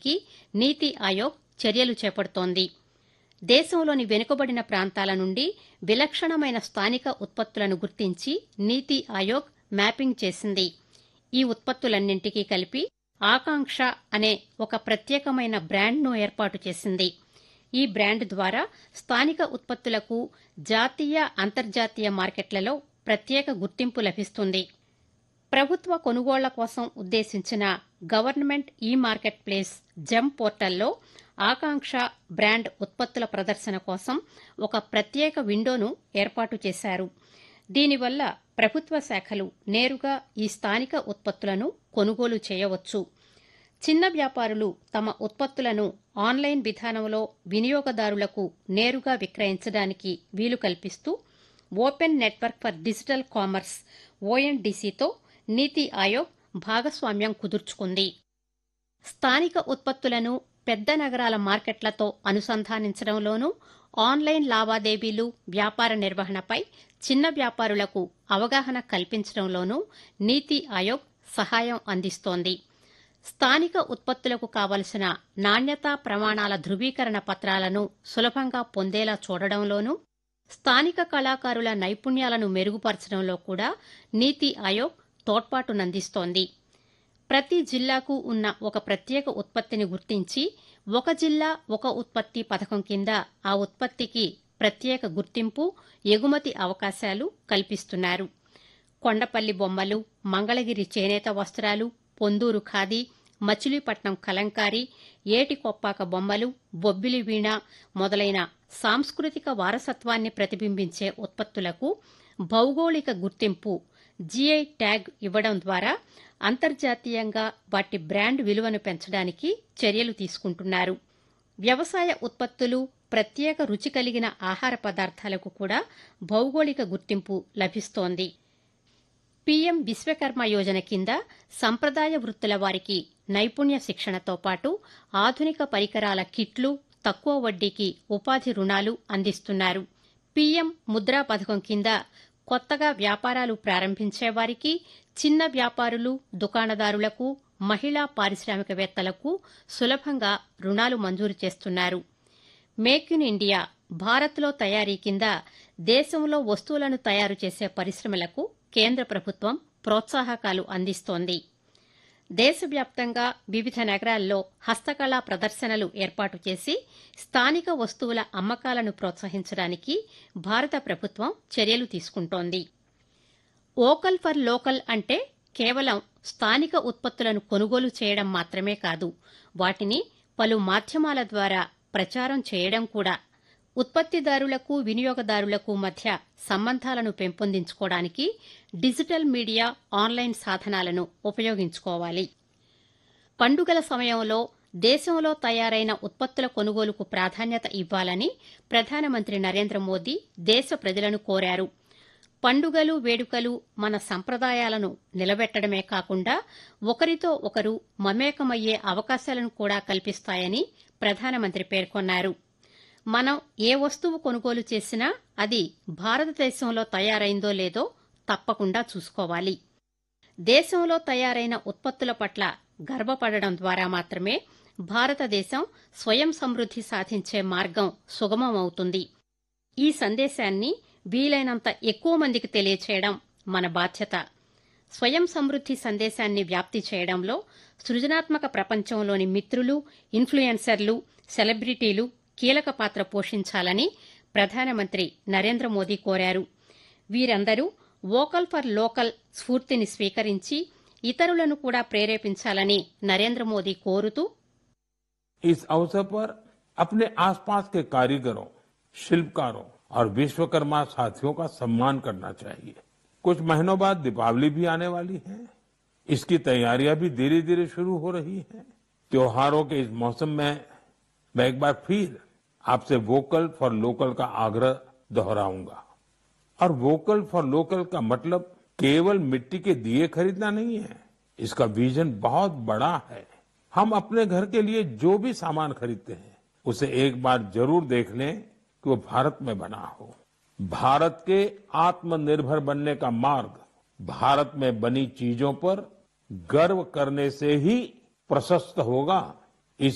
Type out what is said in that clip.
పెంచడానికి నీతి ఆయోగ్ చర్యలు చేపడుతోంది దేశంలోని వెనుకబడిన ప్రాంతాల నుండి విలక్షణమైన స్థానిక ఉత్పత్తులను గుర్తించి నీతి ఆయోగ్ మ్యాపింగ్ చేసింది ఈ ఉత్పత్తులన్నింటికీ కలిపి ఆకాంక్ష అనే ఒక ప్రత్యేకమైన బ్రాండ్ను ఏర్పాటు చేసింది ఈ బ్రాండ్ ద్వారా స్థానిక ఉత్పత్తులకు జాతీయ అంతర్జాతీయ మార్కెట్లలో ప్రత్యేక గుర్తింపు లభిస్తుంది ప్రభుత్వ కొనుగోళ్ల కోసం ఉద్దేశించిన గవర్నమెంట్ ఈ మార్కెట్ ప్లేస్ జెమ్ పోర్టల్లో ఆకాంక్ష బ్రాండ్ ఉత్పత్తుల ప్రదర్శన కోసం ఒక ప్రత్యేక విండోను ఏర్పాటు చేశారు దీనివల్ల ప్రభుత్వ శాఖలు నేరుగా ఈ స్థానిక ఉత్పత్తులను కొనుగోలు చేయవచ్చు చిన్న వ్యాపారులు తమ ఉత్పత్తులను ఆన్లైన్ విధానంలో వినియోగదారులకు నేరుగా విక్రయించడానికి వీలు కల్పిస్తూ open network for digital commerce ఓఎన్డీసీతో నీతి ఆయోగ్ భాగస్వామ్యం కుదుర్చుకుంది స్థానిక ఉత్పత్తులను పెద్ద నగరాల మార్కెట్లతో అనుసంధానించడంలోనూ ఆన్లైన్ లావాదేవీలు వ్యాపార నిర్వహణపై చిన్న వ్యాపారులకు అవగాహన కల్పించడంలోనూ నీతి ఆయోగ్ సహాయం అందిస్తోంది స్థానిక ఉత్పత్తులకు కావలసిన నాణ్యతా ప్రమాణాల ధృవీకరణ పత్రాలను సులభంగా పొందేలా చూడడంలోనూ స్థానిక కళాకారుల నైపుణ్యాలను మెరుగుపరచడంలో కూడా నీతి ఆయోగ్ తోడ్పాటునందిస్తోంది ప్రతి జిల్లాకు ఉన్న ఒక ప్రత్యేక ఉత్పత్తిని గుర్తించి ఒక జిల్లా ఒక ఉత్పత్తి పథకం కింద ఆ ఉత్పత్తికి ప్రత్యేక గుర్తింపు ఎగుమతి అవకాశాలు కల్పిస్తున్నారు కొండపల్లి బొమ్మలు మంగళగిరి చేనేత వస్త్రాలు పొందూరు ఖాదీ మచిలీపట్నం కలంకారి ఏటికొప్పాక బొమ్మలు బొబ్బిలి వీణ మొదలైన సాంస్కృతిక వారసత్వాన్ని ప్రతిబింబించే ఉత్పత్తులకు భౌగోళిక గుర్తింపు జీఐ ట్యాగ్ ఇవ్వడం ద్వారా అంతర్జాతీయంగా వాటి బ్రాండ్ విలువను పెంచడానికి చర్యలు తీసుకుంటున్నారు వ్యవసాయ ఉత్పత్తులు ప్రత్యేక రుచి కలిగిన ఆహార పదార్థాలకు కూడా భౌగోళిక గుర్తింపు లభిస్తోంది పీఎం విశ్వకర్మ యోజన కింద సంప్రదాయ వృత్తుల వారికి నైపుణ్య శిక్షణతో పాటు ఆధునిక పరికరాల కిట్లు తక్కువ వడ్డీకి ఉపాధి రుణాలు అందిస్తున్నారు పీఎం ముద్రా పథకం కింద కొత్తగా వ్యాపారాలు ప్రారంభించే వారికి చిన్న వ్యాపారులు దుకాణదారులకు మహిళా పారిశ్రామికవేత్తలకు సులభంగా రుణాలు మంజూరు చేస్తున్నారు మేక్ ఇన్ ఇండియా భారత్లో తయారీ కింద దేశంలో వస్తువులను తయారు చేసే పరిశ్రమలకు కేంద్ర ప్రభుత్వం ప్రోత్సాహకాలు అందిస్తోంది దేశవ్యాప్తంగా వివిధ నగరాల్లో హస్తకళా ప్రదర్శనలు ఏర్పాటు చేసి స్థానిక వస్తువుల అమ్మకాలను ప్రోత్సహించడానికి భారత ప్రభుత్వం చర్యలు తీసుకుంటోంది ఓకల్ ఫర్ లోకల్ అంటే కేవలం స్థానిక ఉత్పత్తులను కొనుగోలు చేయడం మాత్రమే కాదు వాటిని పలు మాధ్యమాల ద్వారా ప్రచారం చేయడం కూడా ఉత్పత్తిదారులకు వినియోగదారులకు మధ్య సంబంధాలను పెంపొందించుకోవడానికి డిజిటల్ మీడియా ఆన్లైన్ సాధనాలను ఉపయోగించుకోవాలి పండుగల సమయంలో దేశంలో తయారైన ఉత్పత్తుల కొనుగోలుకు ప్రాధాన్యత ఇవ్వాలని ప్రధానమంత్రి నరేంద్ర మోదీ దేశ ప్రజలను కోరారు పండుగలు వేడుకలు మన సంప్రదాయాలను నిలబెట్టడమే కాకుండా ఒకరితో ఒకరు మమేకమయ్యే అవకాశాలను కూడా కల్పిస్తాయని ప్రధానమంత్రి పేర్కొన్నారు మనం ఏ వస్తువు కొనుగోలు చేసినా అది భారతదేశంలో తయారైందో లేదో తప్పకుండా చూసుకోవాలి దేశంలో తయారైన ఉత్పత్తుల పట్ల గర్వపడడం ద్వారా మాత్రమే భారతదేశం స్వయం సమృద్ది సాధించే మార్గం సుగమమవుతుంది ఈ సందేశాన్ని వీలైనంత ఎక్కువ మందికి తెలియచేయడం మన బాధ్యత స్వయం సమృద్ది సందేశాన్ని వ్యాప్తి చేయడంలో సృజనాత్మక ప్రపంచంలోని మిత్రులు ఇన్ఫ్లుయెన్సర్లు సెలబ్రిటీలు కీలక పాత్ర పోషించాలని ప్రధానమంత్రి నరేంద్ర మోదీ కోరారు వీరందరూ వోకల్ ఫర్ లోకల్ స్ఫూర్తిని స్వీకరించి ఇతరులను కూడా ప్రేరేపించాలని నరేంద్ర మోదీ కోరుతూ इस अवसर पर अपने आसपास के कारीगरों शिल्पकारों और विश्वकर्मा साथियों का सम्मान करना चाहिए कुछ महीनों बाद दीपावली भी आने वाली है इसकी तैयारियां भी धीरे धीरे शुरू हो रही हैं त्योहारों के इस मौसम में मैं एक बार फिर आपसे वोकल फॉर लोकल का आग्रह दोहराऊंगा और वोकल फॉर लोकल का मतलब केवल मिट्टी के दिए खरीदना नहीं है इसका विजन बहुत बड़ा है हम अपने घर के लिए जो भी सामान खरीदते हैं उसे एक बार जरूर देख लें कि वो भारत में बना हो भारत के आत्मनिर्भर बनने का मार्ग भारत में बनी चीजों पर गर्व करने से ही प्रशस्त होगा